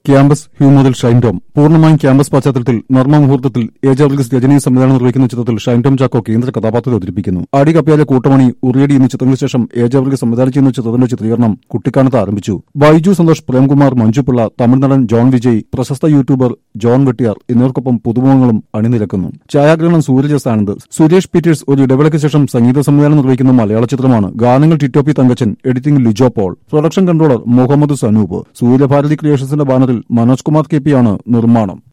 campus ഹ്യൂമറിൽ ഷൈൻ ടോം പൂർണ്ണമായും campus പശ്ചാത്തലത്തിൽ നർമ്മ മുഹൂർത്തത്തിൽ ഏജ വർഗീസ് രജനി സംവിധാനം നിർവഹിക്കുന്ന ചിത്രത്തിൽ ഷൈൻ ടോം ചാക്കോ കേന്ദ്ര കഥാപാത്രത്തെ അവതരിപ്പിക്കുന്നു ആടി കപ്പ്യാലെ കൂട്ടമണി ഉറിയടി എന്നീ ചിത്രങ്ങൾക്ക് ശേഷം ഏജ വർഗീസ് സംവിധാനം ചെയ്യുന്ന ചിത്രത്തിന്റെ ചിത്രീകരണം കുട്ടിക്കാനത്ത് ആരംഭിച്ചു ബൈജു സന്തോഷ് പ്രേംകുമാർ മഞ്ജുപിള്ള തമിഴ് നടൻ ജോൺ വിജയ് പ്രശസ്ത യൂട്യൂബർ ജോൺ വെട്ടിയാർ എന്നിവർക്കൊപ്പം പുതുമുഖങ്ങളും അണിനിരക്കുന്നു ഛായാഗ്രഹണം സൂരജ് എസ് ആനന്ദ് സുരേഷ് പീറ്റേഴ്സ് ഒരു ഇടവേളയ്ക്ക് ശേഷം സംഗീത സംവിധാനം നിർവഹിക്കുന്ന മലയാള ചിത്രമാണ് ഗാനങ്ങൾ ടിറ്റോപ്പി Thankachan editing Lijo Paul production controller Muhammad Sanoop Suryabharathi ക്രിയേഷൻസിന്റെ ബാനറിൽ മനോജ് കുമാർ കെ പിയാണ് നിർമ്മാണം